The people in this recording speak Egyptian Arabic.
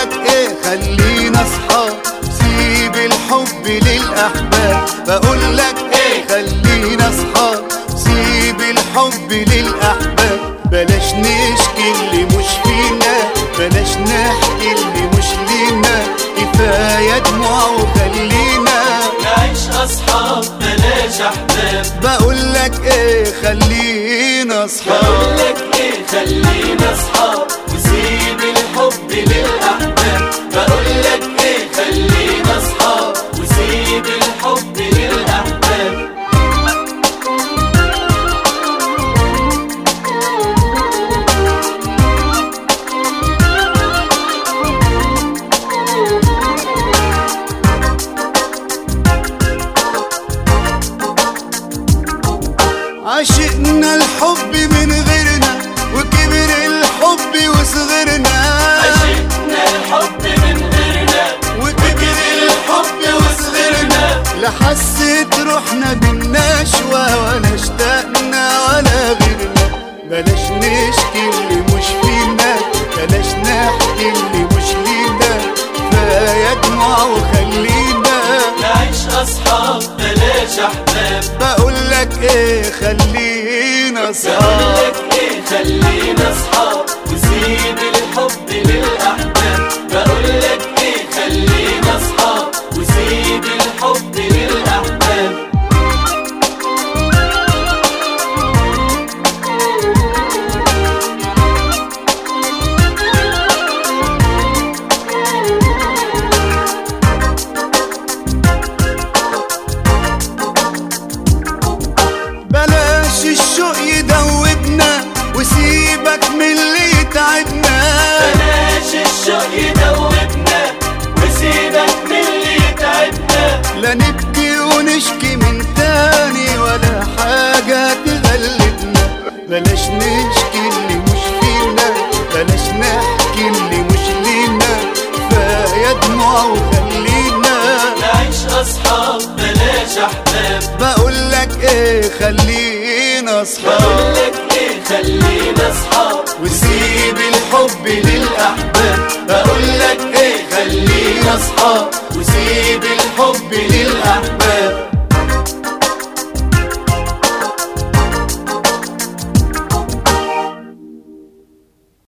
لك ايه خلينا اصحاب سيب الحب للاحباب بقول لك ايه خلينا اصحاب سيب الحب للاحباب بلاش نشكي اللي مش فينا بلاش نحكي اللي مش لينا كفايه دموع وخلينا نعيش أصحاب بلاش أحباب بقول لك ايه خلينا اصحاب بقول لك إيه خلينا أصحاب وسيب الحب للأحباب بقول لك إيه خلينا أصحاب وسيب الحب للأحباب عشقنا الحب من غيرنا وكبر الحب وصغرنا عشقنا الحب من غيرنا وكبر الحب وصغرنا لا حسيت روحنا بالنشوة ولا اشتقنا ولا غيرنا بلاش نشكي اللي مش فينا بلاش نحكي اللي مش لينا كفاية دموع وخلينا نعيش أصحاب بلاش أحباب بقول لك ايه خلينا بقول صحاب لك إيه خلينا أصحاب وسيب الحب للأحباب بقول لك إيه خلينا أصحاب وسيب الحب للأحباب بلاش الشوق يدوبنا وسيبك من اللي يتعبنا بلاش الشوق يدوبنا وسيبك من اللي يتعبنا لا نبكي ونشكي من تاني ولا حاجة تغلبنا بلاش نشكي اللي مش فينا بلاش نحكي اللي مش لينا كفاية دموع وخلينا نعيش أصحاب بلاش أحباب بقول لك ايه خلينا اصحاب بقول لك إيه خلينا أصحاب وسيب الحب للأحباب بقول لك ايه خلينا اصحاب وسيب الحب للأحباب